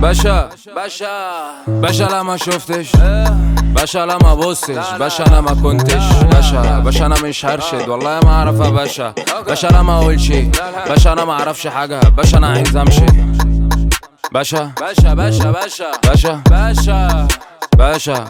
باشا باشا باشا لا ما شفتش باشا لا ما بصش باشا انا ما كنتش باشا باشا انا مش هرشد والله ما اعرف يا باشا باشا لا ما اقولش باشا انا ما اعرفش حاجه باشا انا عايز امشي باشا باشا باشا باشا باشا باشا باشا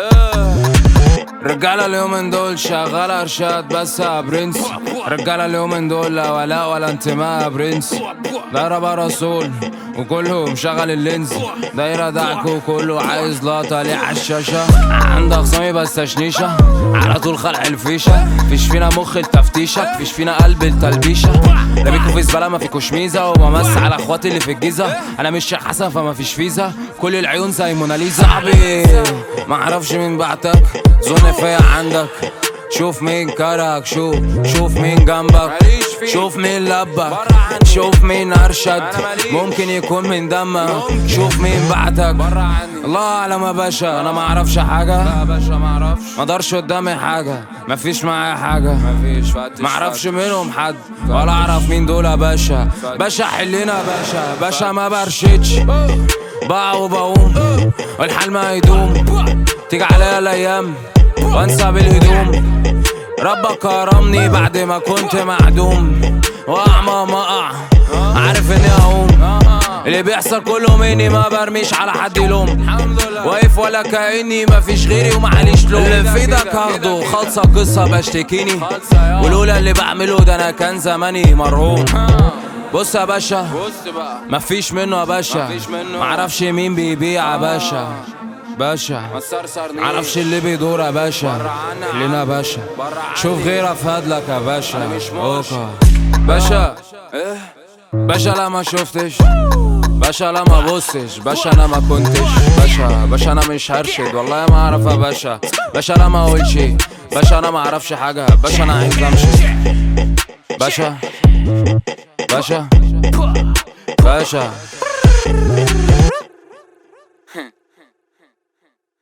رجالة اليومين دول شغالة ارشاد بس يا برنس رجالة اليومين دول لا ولاء ولا انتماء يا برنس دايرة بقى رسول وكله مشغل اللينز دايرة دعك وكله عايز لقطة ليه عالشاشة عندك خصامي بس تشنيشة على طول خلع الفيشة فيش فينا مخ التفتيشة فيش فينا قلب التلبيشة رميكوا في زبالة ما فيكوش ميزة وبمس على اخواتي اللي في الجيزة انا مش شيخ حسن فما فيش فيزا كل العيون زي موناليزا صاحبي ما اعرفش مين بعتك ظن فيا عندك شوف مين كرهك شوف شوف مين جنبك شوف مين لبك شوف مين ارشد ممكن يكون من دمك شوف مين بعتك الله اعلم يا باشا انا ما اعرفش حاجه لا باشا ما اعرفش ما اقدرش قدامي حاجه ما فيش معايا حاجه ما فيش ما اعرفش منهم حد ولا اعرف مين دول يا باشا باشا حلنا يا باشا باشا ما برشدش بقع وبقوم والحال ما يدوم تيجي عليا الايام وانسى بالهدوم ربك كرمني بعد ما كنت معدوم واعمى مقع عارف اني هقوم اللي بيحصل كله مني ما برميش على حد يلوم واقف ولا كاني مفيش غيري ومعليش لوم اللي في ايدك هاخده خالصه قصه بشتكيني ولولا اللي بعمله ده انا كان زماني مرهون بص يا باشا مفيش منه يا باشا معرفش مين بيبيع يا باشا باشا معرفش اللي بيدور يا باشا لنا يا باشا شوف غيرها فادلك يا باشا اوكا باشا باشا لا ما شفتش باشا لا ما بصش باشا انا ما كنتش باشا باشا انا مش هرشد والله ما اعرف يا باشا باشا لا ما اقولش باشا انا ما اعرفش حاجه باشا انا عايز امشي باشا باشا باشا